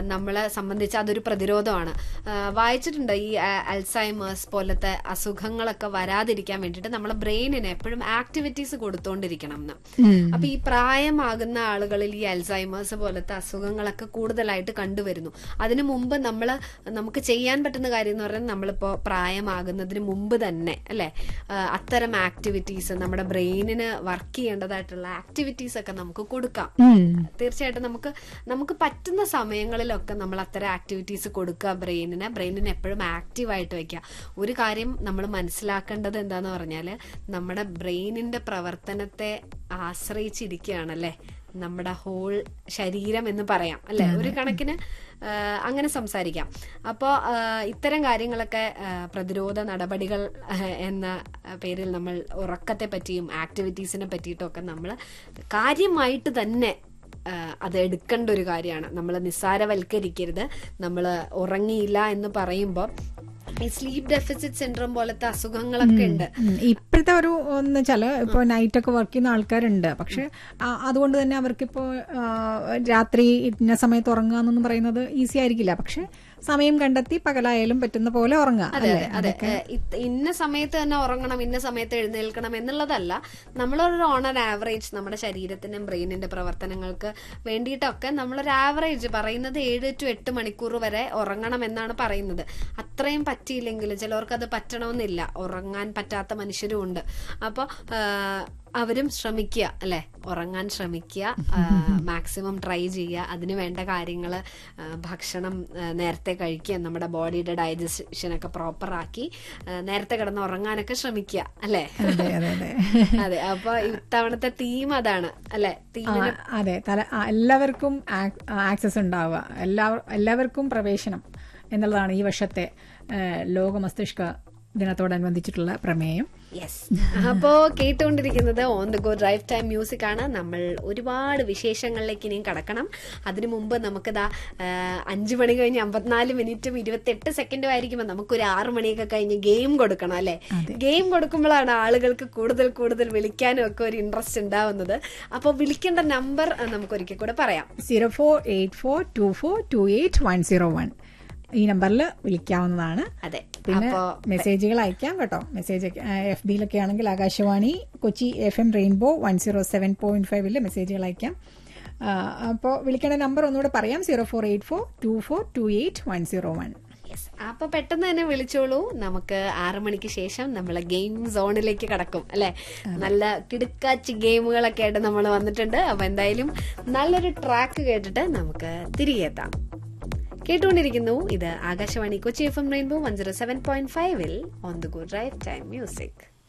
നമ്മളെ സംബന്ധിച്ച് അതൊരു പ്രതിരോധമാണ് ആ, വായിച്ചിട്ടുണ്ട് ഈ ആ- അൽസൈമേഴ്സ് പോലത്തെ അസുഖങ്ങളൊക്കെ വരാതിരിക്കാൻ വേണ്ടിയിട്ട് നമ്മളെ ബ്രെയിനിന് എപ്പോഴും ആക്ടിവിറ്റീസ് കൊടുത്തോണ്ടിരിക്കണം എന്ന് അപ്പൊ ഈ പ്രായമാകുന്ന ആളുകളിൽ ഈ അൽസൈമേഴ്സ് പോലത്തെ അസുഖങ്ങളൊക്കെ കൂടുതലായിട്ട് കണ്ടുവരുന്നു അതിനു മുമ്പ് നമ്മൾ നമുക്ക് ചെയ്യാൻ പറ്റുന്ന കാര്യം എന്ന് പറഞ്ഞാൽ നമ്മളിപ്പോ പ്രായമാകുന്നതിന് മുമ്പ് തന്നെ അല്ലെ അത്തരം ആക്ടിവിറ്റീസ് നമ്മുടെ ബ്രെയിനിന് വർക്ക് ചെയ്യേണ്ടതായിട്ടുള്ള ആക്ടിവിറ്റീസ് ഒക്കെ നമുക്ക് കൊടുക്കാം തീർച്ചയായിട്ടും നമുക്ക് നമുക്ക് പറ്റുന്ന സമയങ്ങളിലൊക്കെ നമ്മൾ അത്തരം ആക്ടിവിറ്റീസ് കൊടുക്കുക ബ്രെയിനിന് ബ്രെയിനിന് എപ്പോഴും ആക്റ്റീവായിട്ട് വെക്കുക ഒരു കാര്യം നമ്മൾ മനസ്സിലാക്കേണ്ടത് എന്താന്ന് പറഞ്ഞാല് നമ്മുടെ ബ്രെയിനിന്റെ പ്രവർത്തനത്തെ ആശ്രയിച്ചിരിക്കുകയാണല്ലേ നമ്മുടെ ഹോൾ ശരീരം എന്ന് പറയാം അല്ലെ ഒരു കണക്കിന് ആ, അങ്ങനെ സംസാരിക്കാം അപ്പോൾ ഇത്തരം കാര്യങ്ങളൊക്കെ ആ, പ്രതിരോധ നടപടികൾ ആ, എന്ന പേരിൽ നമ്മൾ ഉറക്കത്തെ പറ്റിയും ആക്ടിവിറ്റീസിനെ പറ്റിയിട്ടും ഒക്കെ നമ്മൾ കാര്യമായിട്ട് തന്നെ ആ, അത് എടുക്കേണ്ട ഒരു കാര്യമാണ് നമ്മൾ നിസ്സാരവൽക്കരിക്കരുത് നമ്മൾ ഉറങ്ങിയില്ല എന്ന് പറയുമ്പോൾ ഈ സ്ലീപ്പ് ഡെഫിസിറ്റ് സിൻഡ്രോം പോലത്തെ അസുഖങ്ങളൊക്കെ ഉണ്ട് ഉം. ഇപ്പോഴത്തെ ഒരു എന്ന് വെച്ചാല് ഇപ്പൊ നൈറ്റ് ഒക്കെ വർക്ക് ചെയ്യുന്ന ആൾക്കാരുണ്ട് പക്ഷെ ആ- അതുകൊണ്ട് തന്നെ അവർക്കിപ്പോ ആ, രാത്രി ഇന്ന സമയത്ത് ഉറങ്ങുക എന്നൊന്നും പറയുന്നത് ഈസി ആയിരിക്കില്ല പക്ഷെ സമയം കണ്ടെത്തി പകലായാലും പറ്റുന്ന പോലെ ഉറങ്ങുക അതെ അല്ലേ? അതെ അതെ ഏഹ് ഇത് ഇന്ന സമയത്ത് തന്നെ ഉറങ്ങണം ഇന്ന സമയത്ത് എഴുന്നേൽക്കണം എന്നുള്ളതല്ല നമ്മളൊരു ഓൺ ആൻ ആവറേജ് നമ്മുടെ ശരീരത്തിനും ബ്രെയിനിന്റെ പ്രവർത്തനങ്ങൾക്ക് വേണ്ടിയിട്ടൊക്കെ നമ്മളൊരു ആവറേജ് പറയുന്നത് ഏഴ് ടു എട്ട് മണിക്കൂർ വരെ ഉറങ്ങണം എന്നാണ് പറയുന്നത് അത്രയും പറ്റിയില്ലെങ്കിലും ചിലവർക്ക് അത് പറ്റണമെന്നില്ല ഉറങ്ങാൻ പറ്റാത്ത മനുഷ്യരും ഉണ്ട് അപ്പോൾ അവരും ശ്രമിക്കുക അല്ലെ ഉറങ്ങാൻ ശ്രമിക്കുക മാക്സിമം ട്രൈ ചെയ്യുക അതിന് വേണ്ട കാര്യങ്ങൾ ഭക്ഷണം ആ, നേരത്തെ കഴിക്കുക നമ്മുടെ ബോഡിയുടെ ഡൈജഷൻ ഒക്കെ പ്രോപ്പർ ആക്കി ആ, നേരത്തെ കിടന്ന് ഉറങ്ങാനൊക്കെ ശ്രമിക്കുക അല്ലെ അതെ അതെ അതെ അതെ അപ്പൊ ഇത്തവണത്തെ തീം അതാണ് അല്ലെ ആ, തീമിന് അതെ തല ആ, എല്ലാവർക്കും ആക്സസ് ഉണ്ടാവുക എല്ലാ എല്ലാവർക്കും പ്രവേശനം എന്നുള്ളതാണ് ഈ വർഷത്തെ ആ, ലോക മസ്തിഷ്ക ദിനത്തോടനുബന്ധിച്ചിട്ടുള്ള പ്രമേയം യെസ് അപ്പോ കേട്ടുകൊണ്ടിരിക്കുന്നത് on the go drive time music ആണ് നമ്മൾ ഒരുപാട് വിശേഷങ്ങളിലേക്ക് ഇനിയും കടക്കണം അതിനു മുമ്പ് നമുക്കിതാ ആ, അഞ്ച് മണി കഴിഞ്ഞ് അമ്പത്തിനാല് മിനിറ്റും ഇരുപത്തെട്ട് സെക്കൻഡും ആയിരിക്കുമ്പോൾ നമുക്കൊരു ആറ് മണിയൊക്കെ കഴിഞ്ഞ് ഗെയിം കൊടുക്കണം അല്ലെ ഗെയിം കൊടുക്കുമ്പോഴാണ് ആളുകൾക്ക് കൂടുതൽ കൂടുതൽ വിളിക്കാനും ഒക്കെ ഒരു ഇൻട്രസ്റ്റ് ഉണ്ടാവുന്നത് അപ്പോൾ വിളിക്കേണ്ട നമ്പർ നമുക്ക് ഒരിക്കൽ കൂടെ പറയാം zero four eight four two four two eight one zero one ഈ നമ്പറിൽ വിളിക്കാവുന്നതാണ് അതെ പിന്നെ അപ്പോ മെസ്സേജുകൾ അയക്കാം കേട്ടോ മെസ്സേജ് എഫ് ബിയിലൊക്കെ ആണെങ്കിൽ Akashvani Kochi F M rainbow one zero seven point ഫൈവില് മെസ്സേജുകൾ അയക്കാം അപ്പോൾ വിളിക്കേണ്ട നമ്പർ ഒന്നുകൂടെ പറയാം zero four eight four two four two eight one zero one yes അപ്പൊ പെട്ടെന്ന് തന്നെ വിളിച്ചോളൂ നമുക്ക് ആറു മണിക്ക് ശേഷം നമ്മൾ ഗെയിം സോണിലേക്ക് കടക്കും അല്ലെ നല്ല കിടുക്കാച്ചി ഗെയിമുകളൊക്കെ ആയിട്ട് നമ്മൾ വന്നിട്ടുണ്ട് അപ്പൊ എന്തായാലും നല്ലൊരു ട്രാക്ക് കേട്ടിട്ട് നമുക്ക് തിരികെ എത്താം കേട്ടുകൊണ്ടിരിക്കുന്നു ഇത് Akashvani Kochi F M rainbow one zero seven point ഫൈവിൽ on the go drive time music